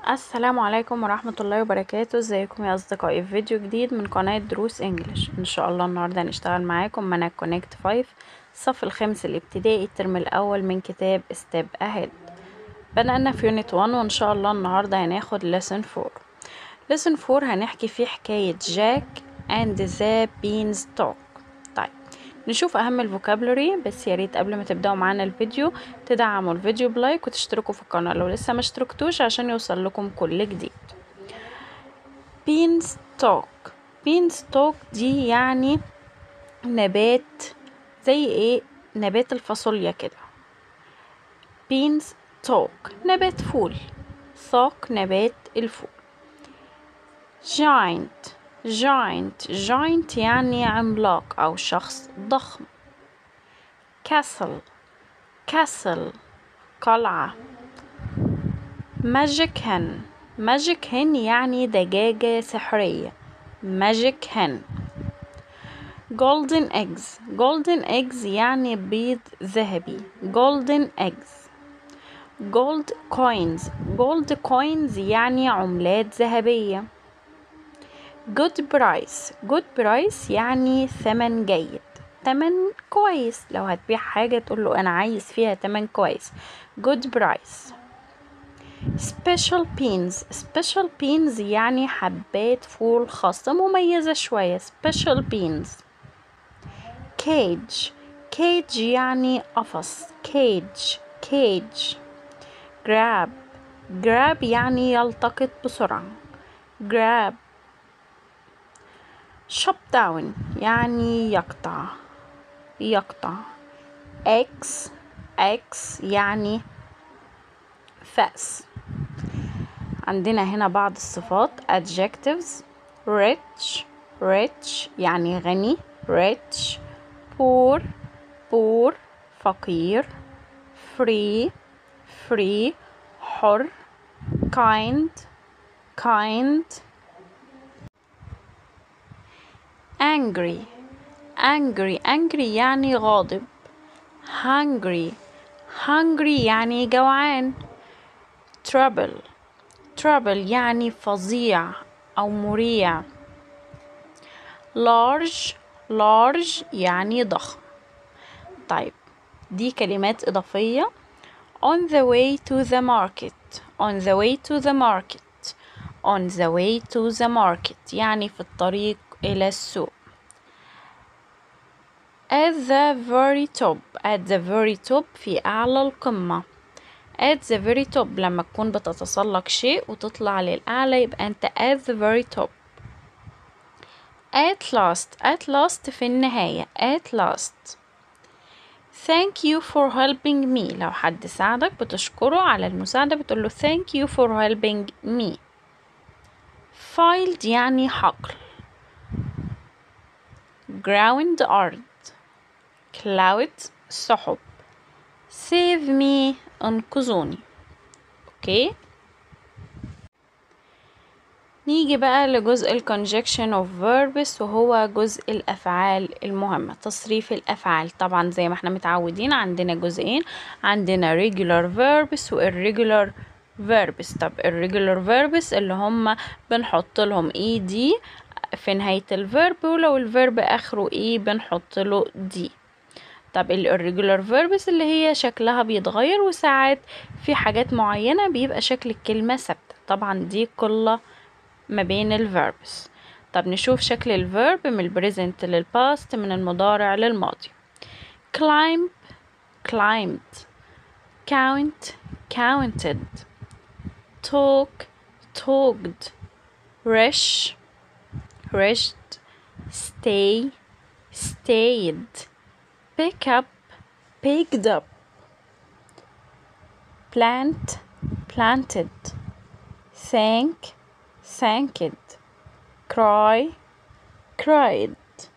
السلام عليكم ورحمة الله وبركاته ازيكم يا اصدقائي في فيديو جديد من قناة دروس انجليش ان شاء الله النهاردة هنشتغل معاكم منهج كونكت 5 الصف الخامس الابتدائي الترم الاول من كتاب ستيب اهيد بدأنا في يونت 1 وان شاء الله النهاردة هناخد لسن 4 لسن 4 هنحكي فيه حكاية جاك and the beanstalk طيب نشوف اهم الفوكابلري بس يا ريت قبل ما تبداوا معانا الفيديو تدعموا الفيديو بلايك وتشتركوا في القناه لو لسه ما اشتركتوش عشان يوصل لكم كل جديد بين ستوك بين ستوك دي يعني نبات زي ايه نبات الفاصوليا كده بينز توك نبات فول ثوك نبات الفول جاينت جاينت جاينت يعني عملاق أو شخص ضخم كاسل كاسل قلعة ماجيك هن ماجيك هن يعني دجاجة سحرية ماجيك هن golden eggs golden eggs يعني بيض ذهبي golden eggs gold coins gold coins يعني عملات ذهبية good price good price يعني ثمن جيد تمن كويس لو هتبيع حاجة تقول له أنا عايز فيها تمن كويس good price special beans special beans يعني حبات فول خاصة مميزة شوية special beans cage cage يعني قفص cage cage grab grab يعني يلتقط بسرعة grab shop down يعني يقطع يقطع x x يعني فأس عندنا هنا بعض الصفات adjectives rich rich يعني غني rich poor poor فقير free free حر kind kind angry angry angry يعني غاضب hungry hungry يعني جوعان trouble trouble يعني فظيع أو مريع large large يعني ضخم طيب دي كلمات إضافية on the way to the market on the way to the market on the way to the market يعني في الطريق إلى السوق at the very top at the very top في أعلى القمة at the very top لما تكون بتتسلق شيء وتطلع للأعلى يبقى أنت at the very top at last at last في النهاية at last thank you for helping me لو حد ساعدك بتشكره على المساعدة بتقوله thank you for helping me filed يعني حقل ground أرض cloud سحب save me انقذوني اوكي نيجي بقى لجزء ال conjunction of verbs وهو جزء الأفعال المهمة تصريف الأفعال طبعا زي ما احنا متعودين عندنا جزئين عندنا regular verbs و irregular verbs طب irregular verbs اللي هم بنحط لهم ed في نهاية الفيرب ولو الفيرب آخره ايه بنحط له دي طب ال irregular verbs اللي هي شكلها بيتغير وساعات في حاجات معينة بيبقى شكل الكلمة ثابتة طبعا دي قلة ما بين الفيربس طب نشوف شكل الفيرب من البريزنت للباست من المضارع للماضي climb climbed count counted talk talked rush rushed stay stayed pick up picked up plant planted thank thanked cry cried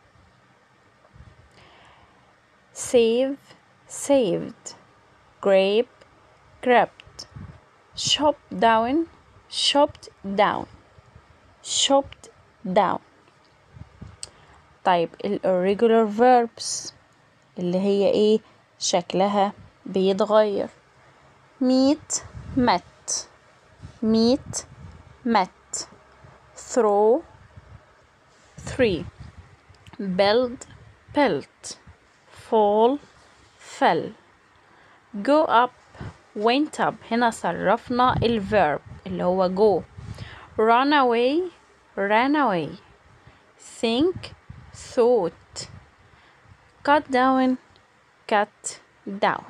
save saved grape grabbed shop down shopped down shopped down طيب ال irregular verbs اللي هي ايه شكلها بيتغير meet met meet met throw three build built fall fell go up went up هنا صرفنا الverb اللي هو go run away ran away think thought cut down cut down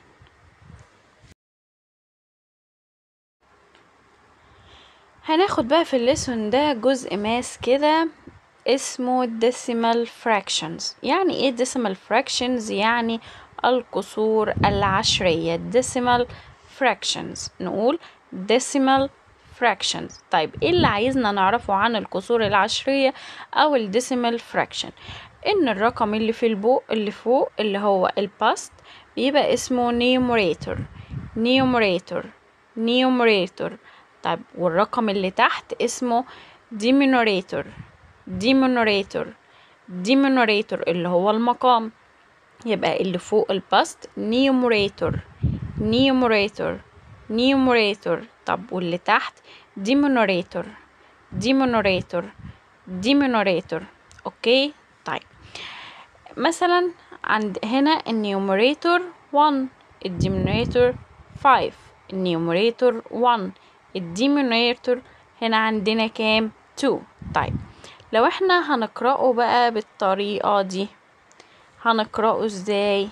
هناخد بقى في الليسون ده جزء ماس كده اسمه decimal fractions يعني ايه decimal fractions يعني القصور العشرية decimal fractions نقول decimal fractions طيب ايه اللي عايزنا نعرفه عن الكسور العشرية او الديسيمال fraction ان الرقم اللي في البوق اللي فوق اللي هو الباست بيبقى اسمه numerator numerator numerator طيب والرقم اللي تحت اسمه denominator denominator denominator اللي هو المقام يبقى اللي فوق الباست numerator numerator numerator طب واللي تحت denominator denominator denominator اوكي طيب مثلا عند هنا النيوميريتور 1 الديمينيتور 5 النيوميريتور 1 الديمينيتور هنا عندنا كام 2 طيب لو احنا هنقرأه بقى بالطريقة دي هنقرأه ازاي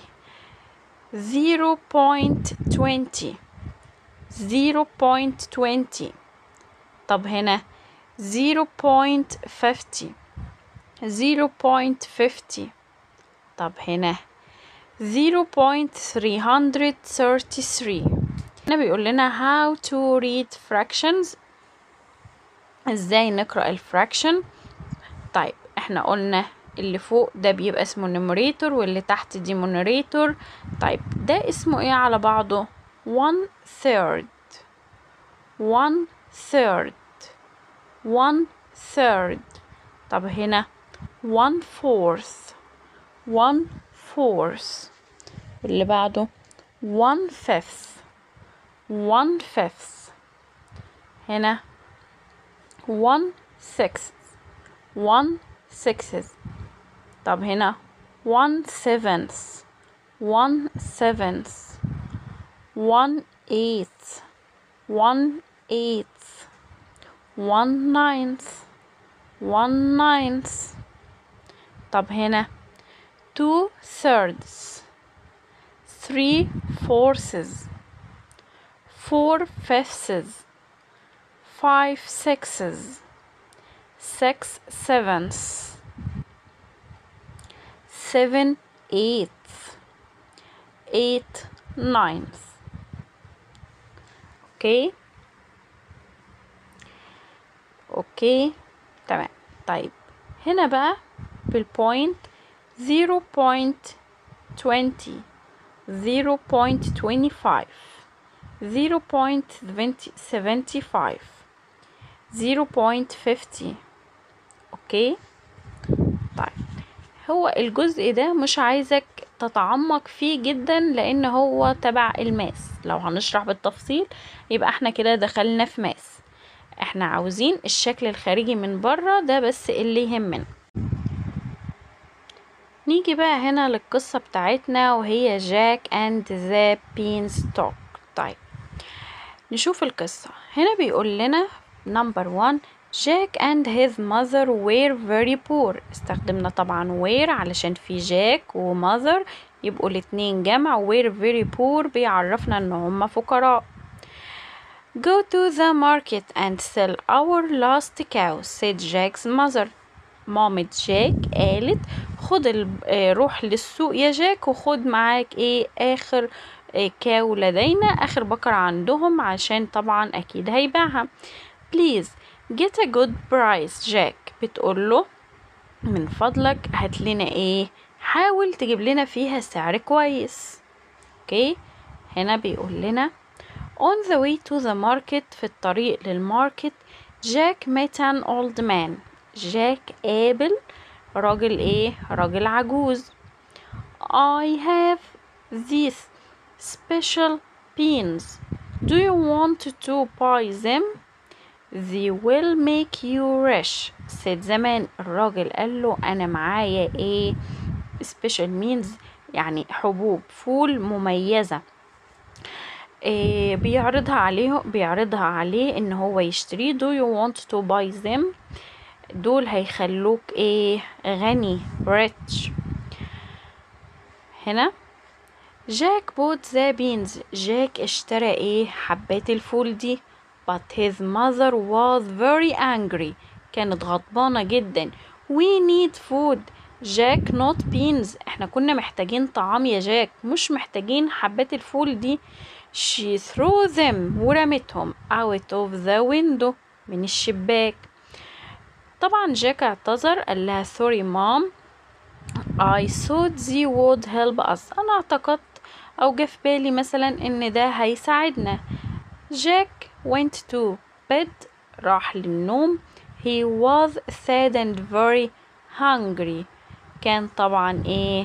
0.20 0.20 طب هنا 0.50 0.50 طب هنا 0.333 هنا بيقول لنا how to read fractions ازاي نقرأ الفراكشن طيب احنا قلنا اللي فوق ده بيبقى اسمه numerator واللي تحت denominator طيب ده اسمه ايه على بعضه one third one third one third طب هنا one fourth one fourth اللي بعده one fifth one fifth هنا one sixth one sixth طب هنا one seventh one seventh one eighth one eighth one ninth one ninth طب هنا two thirds three fourths four fifths five sixths six sevenths seven eighths eight ninths اوكي اوكي تمام طيب هنا بقى بالبوينت 0.20 0.25 0.75 0.50 اوكي طيب هو الجزء ده مش عايزك تتعمق فيه جدا لان هو تبع الماس لو هنشرح بالتفصيل يبقى احنا كده دخلنا في ماس احنا عاوزين الشكل الخارجي من بره ده بس اللي يهمنا نيجي بقى هنا للقصة بتاعتنا وهي جاك اند ذا بينستوك طيب نشوف القصة هنا بيقول لنا نمبر 1 جاك and his mother were very poor استخدمنا طبعا were علشان في جاك ومother يبقوا الاتنين جمع were very poor بيعرفنا ان هم فقراء Go to the market and sell our last cow said Jack's mother مامة جاك قالت خد ال... آه، روح للسوق يا جاك وخد معاك ايه اخر آه، كاو لدينا اخر بقرة عندهم عشان طبعا اكيد هيبيعها please get a good price جاك بتقوله من فضلك هات لنا ايه حاول تجيب لنا فيها سعر كويس اوكي هنا بيقول لنا on the way to the market في الطريق للماركت جاك met an old man جاك قابل راجل ايه راجل عجوز I have these special beans do you want to buy them they will make you rich said زمان الراجل قال له أنا معايا إيه special means يعني حبوب فول مميزة إيه بيعرضها عليه بيعرضها عليه ان هو يشتريه do you want to buy them دول هيخلوك ايه غني rich هنا جاك بوت ذا بينز جاك اشترى ايه حبات الفول دي but his mother was very angry كانت غضبانة جدا we need food جاك not beans احنا كنا محتاجين طعام يا جاك مش محتاجين حبات الفول دي she threw them ورمتهم out of the window من الشباك طبعا جاك اعتذر قال لها sorry mom I thought they would help us أنا اعتقدت أو جه في بالي مثلا إن ده هيساعدنا جاك went to bed راح للنوم he was sad and very hungry كان طبعا ايه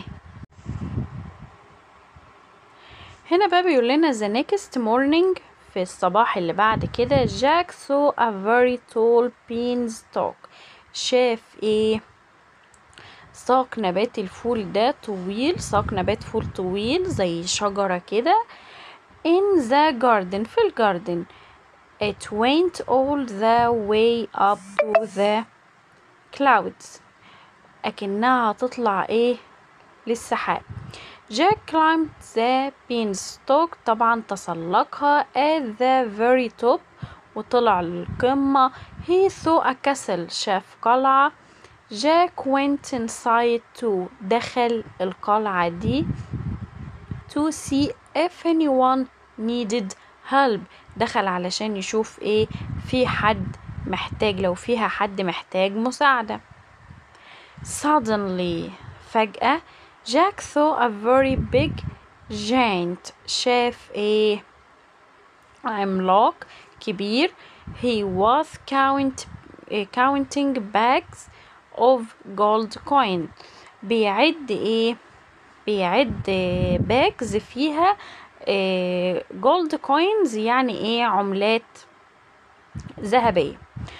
هنا بقى بيقول لنا the next morning في الصباح اللي بعد كده جاك saw a very tall beanstalk شاف ايه ساق نبات الفول ده طويل ساق نبات فول طويل زي شجرة كده in the garden في الجاردن it went all the way up to the clouds أكنها هتطلع ايه للسحاب جاك climbed the beanstalk طبعا تسلقها at the very top وطلع للقمة he saw a castle شاف قلعة جاك went inside to دخل القلعة دي to see if anyone needed help دخل علشان يشوف ايه في حد محتاج لو فيها حد محتاج مساعدة suddenly فجأة جاك saw a very big giant شاف ايه عملاق كبير he was count, counting bags of gold coin بيعد ايه بيعد باجز فيها جولد كوينز يعني ايه عملات ذهبية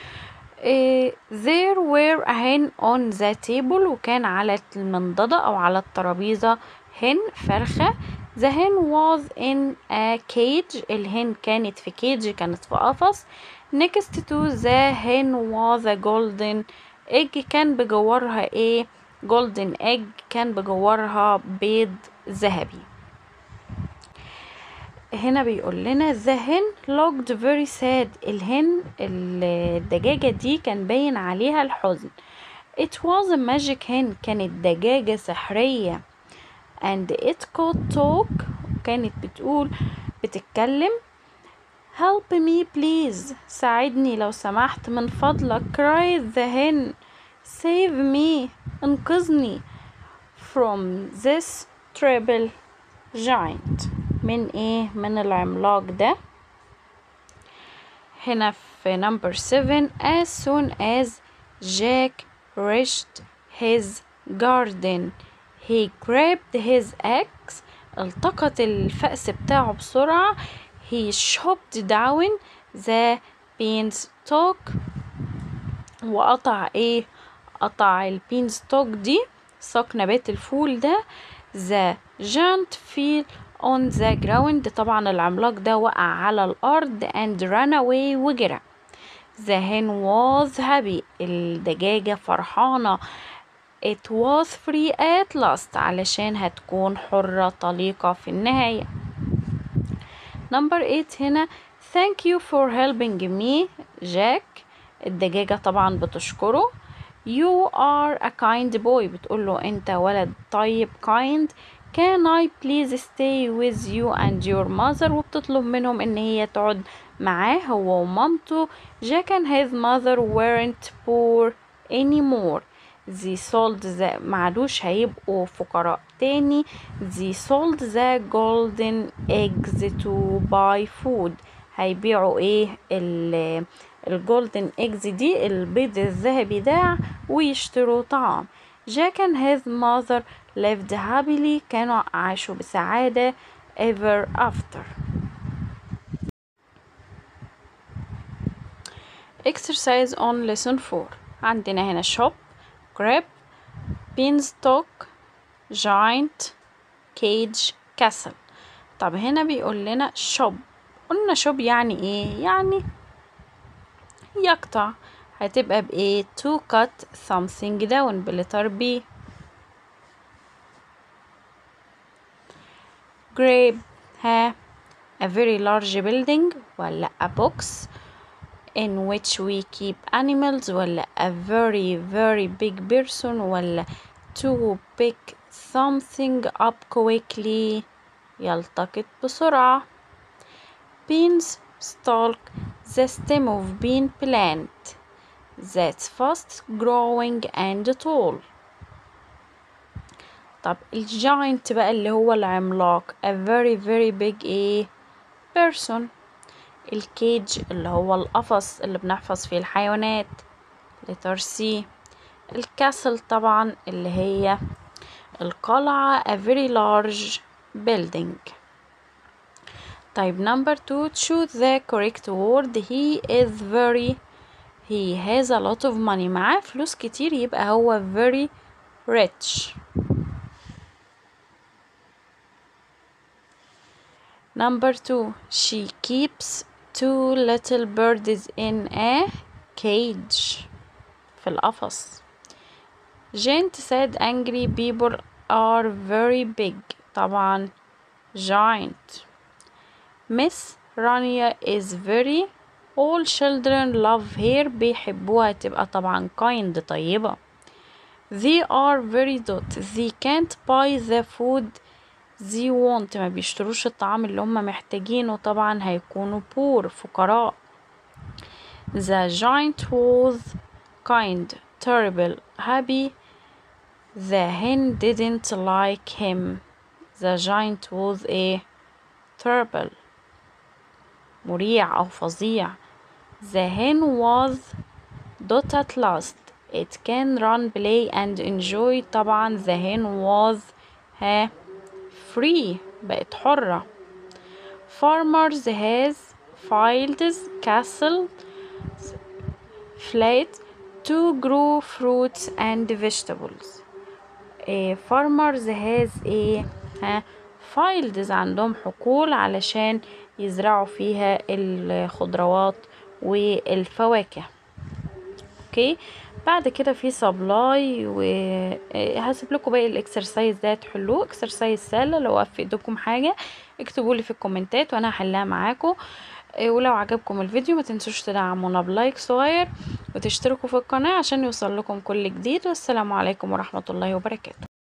there were a hen on the table وكان على المنضدة أو على الترابيزة hen فرخة the hen was in a cage الهن كانت في كيج كانت في قفص next to the hen was a golden egg كان بجوارها ايه golden egg كان بجوارها بيض ذهبي هنا بيقول لنا the hen looked very sad الهن الدجاجة دي كان باين عليها الحزن it was a magic hen كانت دجاجة سحرية and it could talk كانت بتقول بتتكلم help me please ساعدني لو سمحت من فضلك cried the hen save me انقذني from this terrible giant من ايه من العملاق ده هنا في number 7 as soon as Jack reached his garden he grabbed his axe التقط الفأس بتاعه بسرعة he chopped down the beanstalk وقطع ايه قطع البينستوك دي ساق نبات الفول ده the giant fell on the ground طبعا العملاق ده وقع على الأرض and ran away وجرى the hen was happy الدجاجة فرحانة it was free at last علشان هتكون حرة طليقة في النهاية number 8 هنا thank you for helping me Jack الدجاجة طبعا بتشكره you are a kind boy بتقوله انت ولد طيب kind can I please stay with you and your mother وبتطلب منهم ان هي تقعد معاه هو ومامته Jack and his mother weren't poor anymore they sold the معلوش هيبقوا فقراء تاني they sold the golden eggs to buy food هيبيعوا ايه ال الجولدن ايجز دي البيض الذهبي ده ويشتروا طعام جاك and his mother lived happily كانوا عاشوا بسعادة ever after exercise on lesson 4 عندنا هنا shop grab beanstalk giant cage castle طب هنا بيقول لنا shop قلنا shop يعني ايه يعني يقطع هتبقى بايه to cut something down بلتر B grape ها a very large building ولا a box in which we keep animals ولا a very very big person ولا to pick something up quickly يلتقط بسرعة beans stalk the stem of bean plant that's fast growing and tall طب الجاينت بقى اللي هو العملاق a very very big ايه person الكيج اللي هو القفص اللي بنحفظ فيه الحيوانات letter C الكاسل طبعا اللي هي القلعة a very large building طيب number two choose the correct word he is very he has a lot of money معاه فلوس كتير يبقى هو very rich number two she keeps two little birds in a cage في القفص Gent said angry people are very big طبعا giant Miss Rania is very all children love her بيحبوها تبقى طبعا kind طيبة they are very dot they can't buy the food they want ما بيشتروش الطعام اللي هم محتاجينه طبعا هيكونوا poor فقراء the giant was kind terrible happy the hen didn't like him the giant was a terrible مريع أو فظيع the hen was dot at last it can run play and enjoy طبعا the hen was ها free بقت حرة farmers has fields castle flat to grow fruits and vegetables إيه farmers has ايه ها fields عندهم حقول علشان يزرعوا فيها الخضروات والفواكه اوكي بعد كده في سبلاي وهسيب لكم باقي الاكسرسايز ده تحلوه اكسرسايز سهله لو وقف في ايدكم حاجه اكتبوا لي في الكومنتات وانا هحلها معاكم ولو عجبكم الفيديو ما تنسوش تدعمونا بلايك صغير وتشتركوا في القناه عشان يوصل لكم كل جديد والسلام عليكم ورحمه الله وبركاته